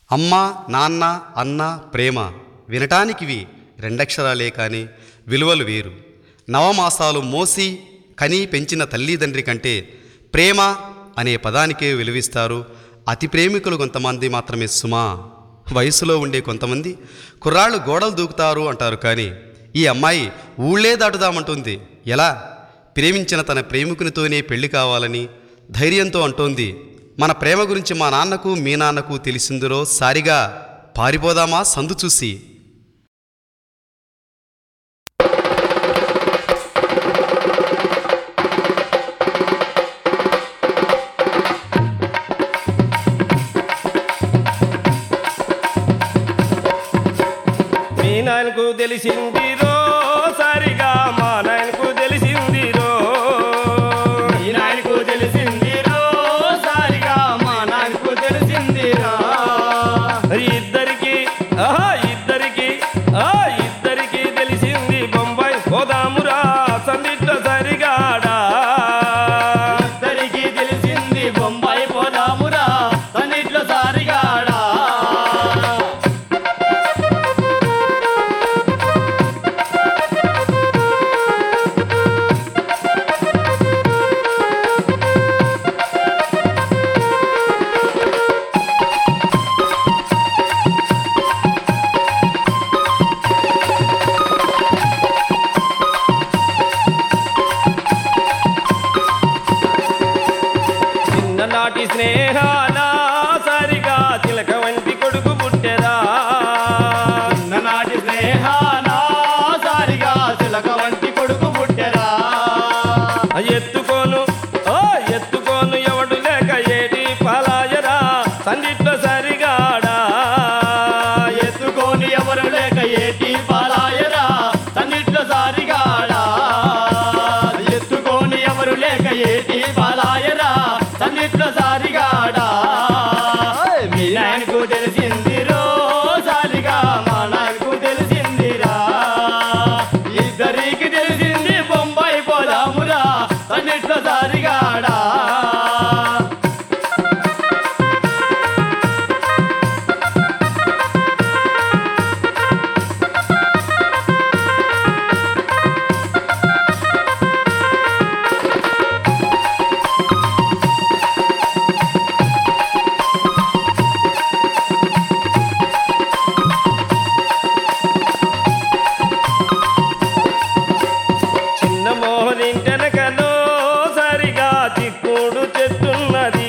అమ్మ నాన్న అన్న ప్రేమ వినటానికివి రెండక్షరాలే కాని విలువలు వేరు నవమాసాలు మోసి కని పెంచిన తల్లిదండ్రి కంటే ప్రేమ అనే పదానికే విలువిస్తారు అతి ప్రేమికులు కొంతమంది మాత్రమే సుమా వయసులో ఉండే కొంతమంది కుర్రాళ్ళు గోడలు దూకుతారు అంటారు కానీ ఈ అమ్మాయి ఊళ్ళే దాటుదామంటుంది ఎలా ప్రేమించిన తన ప్రేమికునితోనే పెళ్లి కావాలని ధైర్యంతో అంటోంది మన ప్రేమ గురించి మా నాన్నకు మీ నాన్నకు తెలిసిందిరో సారిగా పారిపోదామా సందు చూసి మీ నాయనకు తెలిసిందిరో సరిగా మా నాయనకు తెలిసిందిరో ఈ నాయనకు తెలిసిందిరో సారిగా మా నాయనకు తెలిసిందిరా ఇద్దరికి ఆహా ఇద్దరికి ఆ ఇద్దరికి తెలిసింది బొంబాయి పోదామురా సందిట్ల సరిగాడా ఇద్దరికి తెలిసింది బొంబాయి పోదామురా తన్నిట్లో సారిగాడా చిన్ననాటి స్నేహాల సరిగా తిలక వంటి కొడుకు పుట్టెరా చిన్ననాటి స్నేహానా సారిగా చిలక వంటి కొడుకు పుట్టెరా ఎత్తుకోను ఓ ఎత్తుకోను ఎవడు లేక ఏటి పలాయరా సందిట్ల సరిగాడా ఎత్తుకొని ఎవరు లేక ఏటి పాలాయరా తన్నిట్లో సారిగాడా ఎత్తుకొని ఎవరు లేక ఏటి పాలాయరా తన్నిట్లో సారిగాడా మీ నాయనకు తెలిసిందిరో సారిగా మా నాయనకు తెలిసిందిరా ఇద్దరికి తెలిసింది బొంబాయి పోదామురా తన్నిట్లో సారిగాడా చిన్న మోహనింటెనకలో సరిగా చిక్కుడు చెట్టున్నది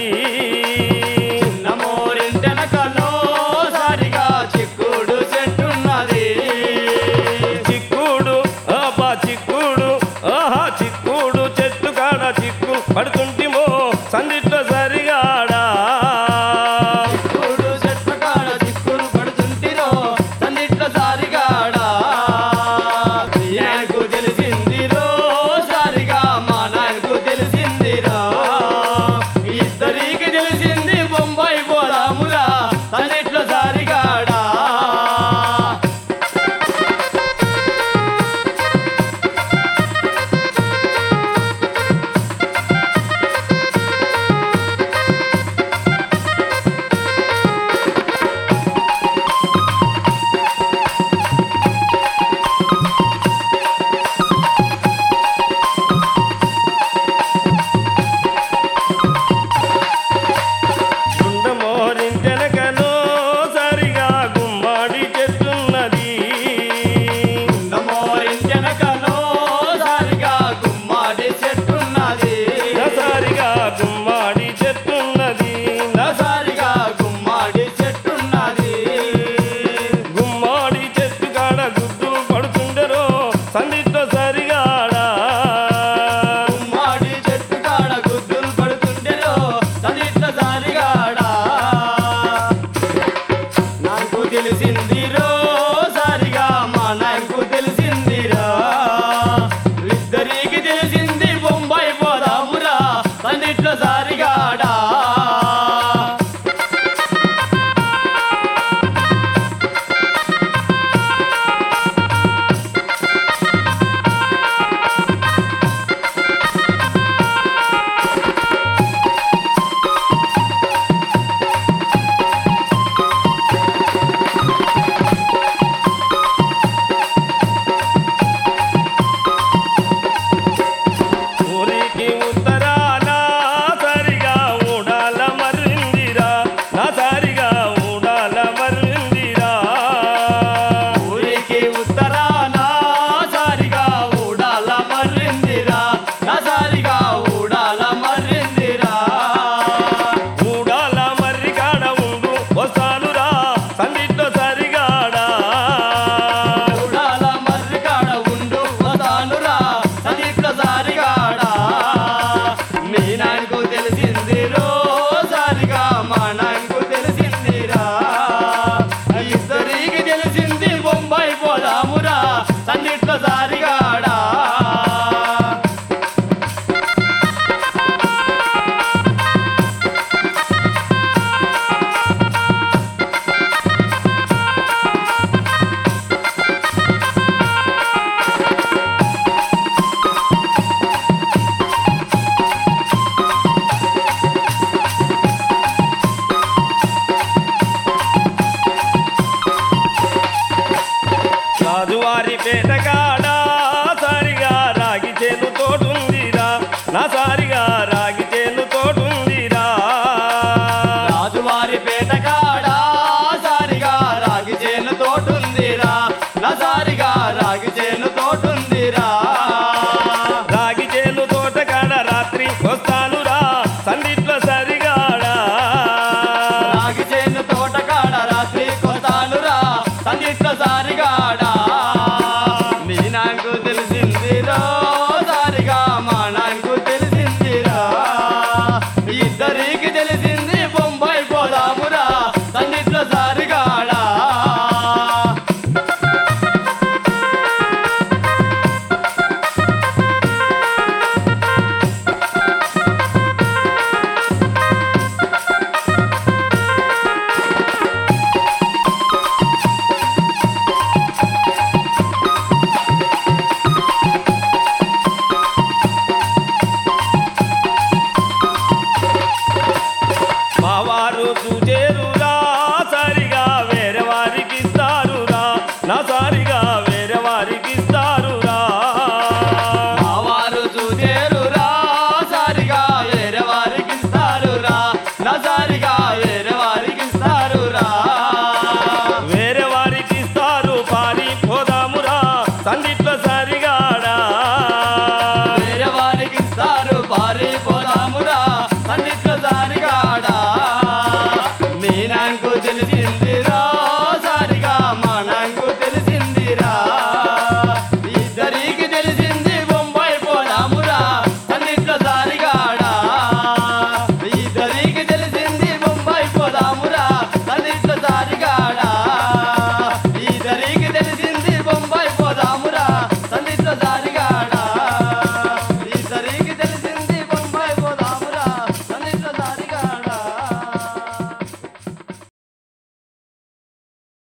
నమోరింటెనకలో సారిగా చిక్కుడు చెట్టున్నది చిక్కుడు ఆపా చిక్కుడు ఆహా చిక్కుడు చెట్టు కాడ చిక్కు పడుతుంటిమో సందిట్ల సరిగాడా చిక్కుడు చెట్ల కాడ చిక్కుడు పడుతుంటిరో తన్నిట్ల సారిగాడా నాయకు తెలిసిందిరో సారిగా మా నాయకు తెలిసిందిరో ఇద్దరికి తెలిసింది బొంబాయి పోదామురా తన్నిట్ల సారిగాడా గుండ మోహనింటెనకలో సరిగా గుమ్మాడి చెట్టున్నది నమోరింటెనకలో సారిగా గుమ్మాడి చెట్టున్నది సరిగా గుమ్మాడి చెట్టున్నది సారిగా గుమ్మాడి చెట్టున్నది గుమ్మాడి చెట్టు కాడ గుడ్డులు పడుతుండరో సందిట్ల సరిగాడా గుమ్మాడి చెట్టు కాడ గుడ్డులు పడుతుండెలో తనిట్ల సారిగాడా నాకు తెలిసింది